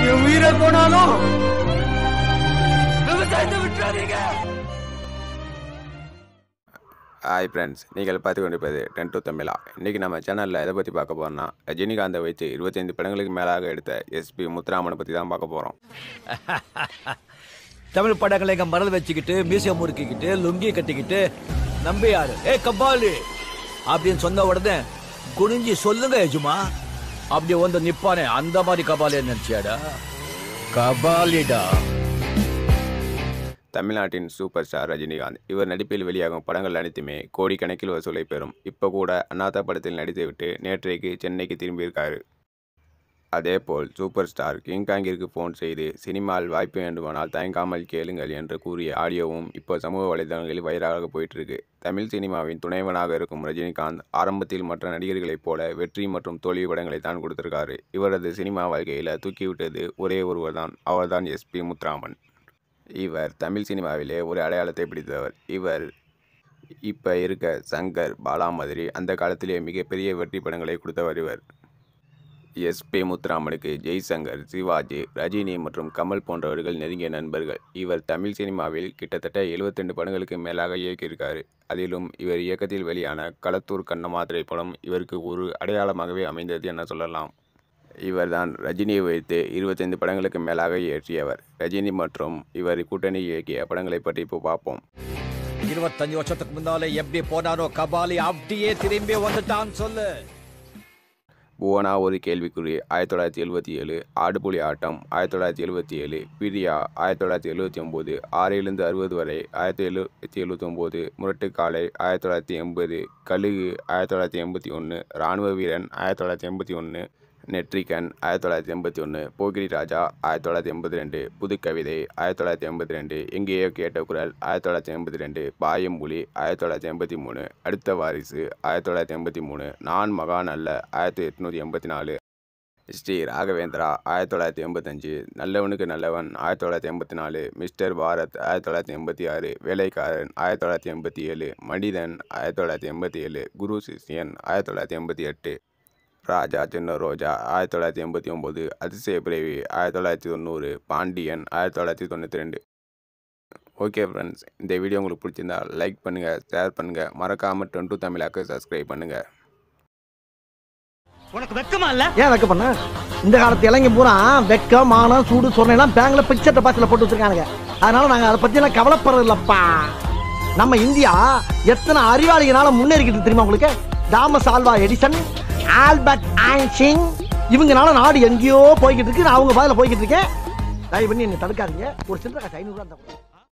என் உயிரை போனாலும் விவசாயத்தை விட்டுறாதீங்க ஹாய் ஃப்ரெண்ட்ஸ் நீங்கள் பார்த்து கொண்டிருப்பது டென் டு தமிழா இன்றைக்கி நம்ம சேனலில் எதை பற்றி பார்க்க போகிறோம்னா ரஜினிகாந்தை வைத்து இருபத்தைந்து படங்களுக்கு மேலாக எடுத்த எஸ்பி முத்துராமனை பற்றி தான் பார்க்க போகிறோம் தமிழ் படங்களை எங்க மரல் வச்சுக்கிட்டு மீசை முறுக்கிக்கிட்டு லுங்கி கட்டிக்கிட்டு நம்பியாரு ஏ கபாலி அப்படின்னு சொன்ன உடனே குனிஞ்சி சொல்லுங்க எஜுமா அப்படி வந்து நிப்பானே அந்த மாதிரி கபாலி நினைச்சியாடா கபாலிடா தமிழ்நாட்டின் சூப்பர் ஸ்டார் ரஜினிகாந்த் இவர் நடிப்பில் வெளியாகும் படங்கள் அனைத்துமே கோடிக்கணக்கில் வசூலை பெறும் இப்போ கூட அண்ணாதா படத்தில் நடித்துவிட்டு நேற்றைக்கு சென்னைக்கு திரும்பியிருக்காரு அதேபோல் சூப்பர் ஸ்டார் கிங்காங்கிற்கு ஃபோன் செய்து சினிமாவில் வாய்ப்பு வேண்டுமானால் தயங்காமல் கேளுங்கள் என்று கூறிய ஆடியோவும் இப்போ சமூக வலைதளங்களில் வைரலாக போயிட்டுருக்கு தமிழ் சினிமாவின் துணைவனாக இருக்கும் ரஜினிகாந்த் ஆரம்பத்தில் மற்ற நடிகர்களைப் போல வெற்றி மற்றும் தோல்வி படங்களை தான் கொடுத்திருக்காரு இவரது சினிமா வாழ்க்கையில் தூக்கிவிட்டது ஒரே ஒருவர் தான் அவர்தான் எஸ்பி முத்துராமன் இவர் தமிழ் சினிமாவிலே ஒரு அடையாளத்தை பிடித்தவர் இவர் இப்போ இருக்க சங்கர் பாலா மாதிரி அந்த காலத்திலே மிகப்பெரிய வெற்றி படங்களை கொடுத்தவர் இவர் எஸ்பி முத்துராமனுக்கு ஜெய்சங்கர் சிவாஜி ரஜினி மற்றும் கமல் போன்றவர்கள் நெருங்கிய நண்பர்கள் இவர் தமிழ் சினிமாவில் கிட்டத்தட்ட 72 படங்களுக்கு மேலாக இயக்கியிருக்காரு அதிலும் இவர் இயக்கத்தில் வெளியான களத்தூர் கண்ணம்மா திரைப்படம் இவருக்கு ஒரு அடையாளமாகவே அமைந்தது என சொல்லலாம் இவர்தான் ரஜினியை வைத்து இருபத்தைந்து படங்களுக்கு மேலாக இயற்றியவர் ரஜினி மற்றும் இவர் கூட்டணி இயக்கிய படங்களை பற்றி இப்போ பார்ப்போம் இருபத்தஞ்சு வருஷத்துக்கு முன்னாலே எப்படி போனாரோ கபாலி அப்படியே திரும்பி வந்துட்டான் சொல்லு புவனா ஒரு கேள்விக்குறி ஆயிரத்தி தொள்ளாயிரத்தி எழுபத்தி ஏழு ஆடுபுலி ஆட்டம் ஆயிரத்தி தொள்ளாயிரத்தி எழுபத்தி ஏழு பிரியா ஆயிரத்தி தொள்ளாயிரத்தி எழுபத்தி ஒம்பது ஆறிலிருந்து அறுபது வரை ஆயிரத்தி எழுபத்தி எழுபத்தி ஒம்பது முரட்டுக்காலை ஆயிரத்தி தொள்ளாயிரத்தி எண்பது கழுகு ஆயிரத்தி தொள்ளாயிரத்தி எண்பத்தி ஒன்று இராணுவ வீரன் ஆயிரத்தி தொள்ளாயிரத்தி எண்பத்தி ஒன்று நெட்ரிகன் ஆயிரத்தி தொள்ளாயிரத்தி எண்பத்தி ஒன்று போகிரி ராஜா ஆயிரத்தி தொள்ளாயிரத்தி எண்பத்தி ரெண்டு புதுக்கவிதை ஆயிரத்தி தொள்ளாயிரத்தி எண்பத்தி ரெண்டு எங்கேயோ கேட்ட குரல் ஆயிரத்தி தொள்ளாயிரத்தி எண்பத்தி ரெண்டு பாயம்புலி ஆயிரத்தி தொள்ளாயிரத்தி எண்பத்தி மூணு அடுத்த வாரிசு ஆயிரத்தி தொள்ளாயிரத்தி எண்பத்தி மூணு நான் மகான் அல்ல ஆயிரத்தி எட்நூற்றி எண்பத்தி நாலு ஸ்ரீ ராகவேந்திரா ஆயிரத்தி தொள்ளாயிரத்தி எண்பத்தஞ்சு நல்லவனுக்கு நல்லவன் ஆயிரத்தி தொள்ளாயிரத்தி எண்பத்தி நாலு மிஸ்டர் பாரத் ஆயிரத்தி தொள்ளாயிரத்தி எண்பத்தி ஆறு வேலைக்காரன் ஆயிரத்தி தொள்ளாயிரத்தி எண்பத்தி ஏழு மனிதன் ஆயிரத்தி தொள்ளாயிரத்தி எண்பத்தி ஏழு குரு சிஷ்யன் ஆயிரத்தி தொள்ளாயிரத்தி எண்பத்தி எட்டு ராஜா சின்ன ரோஜா ஆயிரத்தி தொள்ளாயிரத்தி எண்பத்தி ஒம்பது அதிசய பிறவி ஆயிரத்தி தொள்ளாயிரத்தி தொண்ணூறு பாண்டியன் ஆயிரத்தி தொள்ளாயிரத்தி தொண்ணூற்றி ரெண்டு ஓகே ஃப்ரெண்ட்ஸ் இந்த வீடியோ உங்களுக்கு பிடிச்சிருந்தா லைக் பண்ணுங்கள் ஷேர் பண்ணுங்கள் மறக்காமல் டுவெண்ட்டு தமிழாக்கு சப்ஸ்கிரைப் பண்ணுங்கள் உனக்கு வெக்கமா இல்ல ஏன் வைக்க பண்ண இந்த காலத்து இளைஞ பூரா வெக்கம் மானம் சூடு சொன்னெல்லாம் பேங்க்ல பிக்சர் டெபாசிட்ல போட்டு வச்சிருக்கானுங்க அதனால நாங்க அதை பத்தி எல்லாம் கவலைப்படுறது இல்லப்பா நம்ம இந்தியா எத்தனை அறிவாளிகளால முன்னேறிக்கிட்டு இருக்கு தெரியுமா உங்களுக்கு Thomas Alva Edison Albert Einstein இவங்கனால நாடு எங்கேயோ போய்கிட்டு இருக்கு நான் அவங்க பாதையில போய்கிட்டு இருக்கேன் தயவு பண்ணி என்னை தடுக்காதீங்க ஒரு சில்லறை காசு ஐநூறுரூவா இருந்தா கொடுங்க.